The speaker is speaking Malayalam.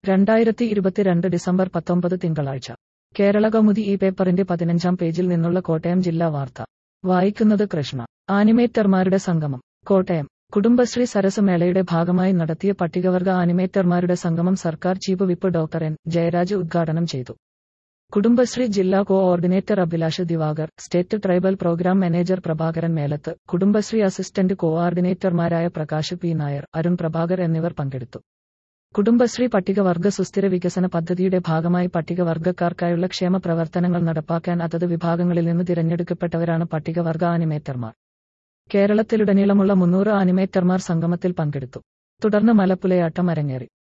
രണ്ടായിരത്തി ഇരുപത്തിരണ്ട് ഡിസംബർ പത്തൊമ്പത് തിങ്കളാഴ്ച കേരള കൗമുദി ഈ പേപ്പറിന്റെ പതിനഞ്ചാം പേജിൽ നിന്നുള്ള കോട്ടയം ജില്ലാ വാർത്ത വായിക്കുന്നത് കൃഷ്ണ ആനിമേറ്റർമാരുടെ സംഗമം കോട്ടയം കുടുംബശ്രീ സരസ് മേളയുടെ ഭാഗമായി നടത്തിയ പട്ടികവർഗ ആനിമേറ്റർമാരുടെ സംഗമം സർക്കാർ chief whip doctor N Jayaraj ഉദ്ഘാടനം ചെയ്തു കുടുംബശ്രീ ജില്ലാ coordinator Abhilash Divakar state tribal programme manager Prabhakaran Melath Kudumbashree assistant കോഓർഡിനേറ്റർമാരായ പ്രകാശ് പി നായർ അരുൺ പ്രഭാകർ എന്നിവർ പങ്കെടുത്തു കുടുംബശ്രീ പട്ടികവർഗ സുസ്ഥിര വികസന പദ്ധതിയുടെ ഭാഗമായി പട്ടികവർഗക്കാർക്കായുള്ള ക്ഷേമ പ്രവർത്തനങ്ങൾ നടപ്പാക്കാൻ അതത് വിഭാഗങ്ങളിൽ നിന്ന് തിരഞ്ഞെടുക്കപ്പെട്ടവരാണ് പട്ടികവർഗ ആനിമേറ്റർമാർ കേരളത്തിലുടനീളമുള്ള മുന്നൂറ് ആനിമേറ്റർമാർ സംഗമത്തിൽ പങ്കെടുത്തു തുടർന്ന് മലപ്പുലയാട്ടം അരങ്ങേറി